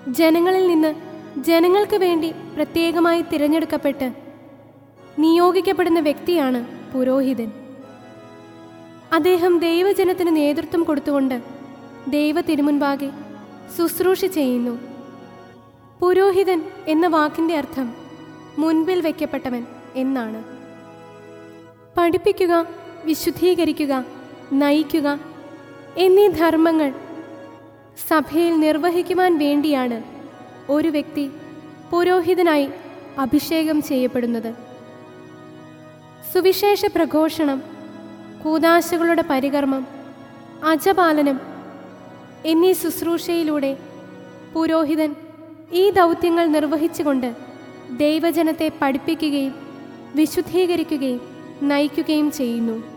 ജനങ്ങളിൽ നിന്ന് ജനങ്ങൾക്ക് വേണ്ടി പ്രത്യേകമായി തിരഞ്ഞെടുക്കപ്പെട്ട് നിയോഗിക്കപ്പെടുന്ന വ്യക്തിയാണ് പുരോഹിതൻ അദ്ദേഹം ദൈവജനത്തിന് നേതൃത്വം കൊടുത്തുകൊണ്ട് ദൈവ തിരുമുൻപാകെ ശുശ്രൂഷ ചെയ്യുന്നു പുരോഹിതൻ എന്ന വാക്കിൻ്റെ അർത്ഥം മുൻപിൽ വയ്ക്കപ്പെട്ടവൻ എന്നാണ് പഠിപ്പിക്കുക വിശുദ്ധീകരിക്കുക നയിക്കുക എന്നീ ധർമ്മങ്ങൾ സഭയിൽ നിർവഹിക്കുവാൻ വേണ്ടിയാണ് ഒരു വ്യക്തി പുരോഹിതനായി അഭിഷേകം ചെയ്യപ്പെടുന്നത് സുവിശേഷ പ്രഘോഷണം കൂതാശകളുടെ പരികർമ്മം അജപാലനം എന്നീ ശുശ്രൂഷയിലൂടെ പുരോഹിതൻ ഈ ദൗത്യങ്ങൾ നിർവഹിച്ചുകൊണ്ട് ദൈവജനത്തെ പഠിപ്പിക്കുകയും വിശുദ്ധീകരിക്കുകയും നയിക്കുകയും ചെയ്യുന്നു